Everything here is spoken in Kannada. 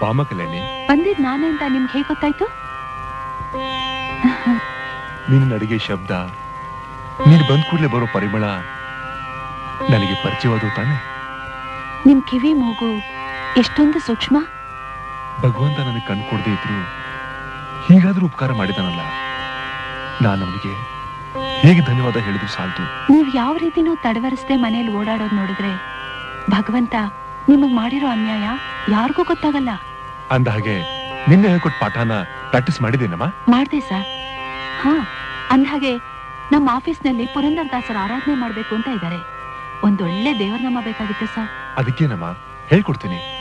ಬಾಮ ಕಲ್ಯಾಣಿ ಬಂದಿದ್ ನಾನೇ ಅಂತ ನಿಮ್ಗೆ ಹೇಗೆ ಗೊತ್ತಾಯ್ತು ನಿನ್ನ ನಡಿಗೆ ಶಬ್ದ ನೀನು ಬಂದ್ ಕೂಡಲೇ ಬರೋ ಪರಿಮಳ ನನಗೆ ಪರಿಚಯವಾದವು ತಾನೆ ನಿಮ್ ಕಿವಿ ಮೂಗು ಎಷ್ಟೊಂದು ಸೂಕ್ಷ್ಮ ಭಗವಂತ ನನಗೆ ಕಣ್ ಕೊಡದೇ ಇದ್ರು ಹೀಗಾದ್ರೂ ಉಪಕಾರ ಮಾಡಿದಾನಲ್ಲ ನಾನು ಅವನಿಗೆ ಹೇಗೆ ಧನ್ಯವಾದ ಹೇಳಿದ್ರು ಸಾಲ್ತು ನೀವ್ ಯಾವ ರೀತಿನೂ ತಡವರಿಸದೆ ಮನೇಲಿ ಓಡಾಡೋದ್ ನೋಡಿದ್ರೆ ಭಗವಂತ ನಿಮಗ್ ಮಾಡಿರೋ ಅನ್ಯಾಯ ಯಾರಿಗೂ ಗೊತ್ತಾಗಲ್ಲ ಅಂದ ಹಾಗೆ ನಿನ್ನೆ ಹೇಳ್ಕೊಟ್ ಪಾಠನ ಪ್ರಾಕ್ಟೀಸ್ ಮಾಡಿದ್ದೇನಮ್ಮ ಮಾಡ್ದೆ ಸರ್ ಹಾ ಅಂದ್ಹಾಗೆ ನಮ್ಮ ಆಫೀಸ್ನಲ್ಲಿ ಪುರಂದರದಾಸರ ಆರಾಧನೆ ಮಾಡ್ಬೇಕು ಅಂತ ಇದ್ದಾರೆ ಒಂದೊಳ್ಳೆ ದೇವ್ರ ನಾಮ ಬೇಕಾಗಿತ್ತು ಸರ್ ಅದಕ್ಕೇನಮ್ಮ ಹೇಳ್ಕೊಡ್ತೀನಿ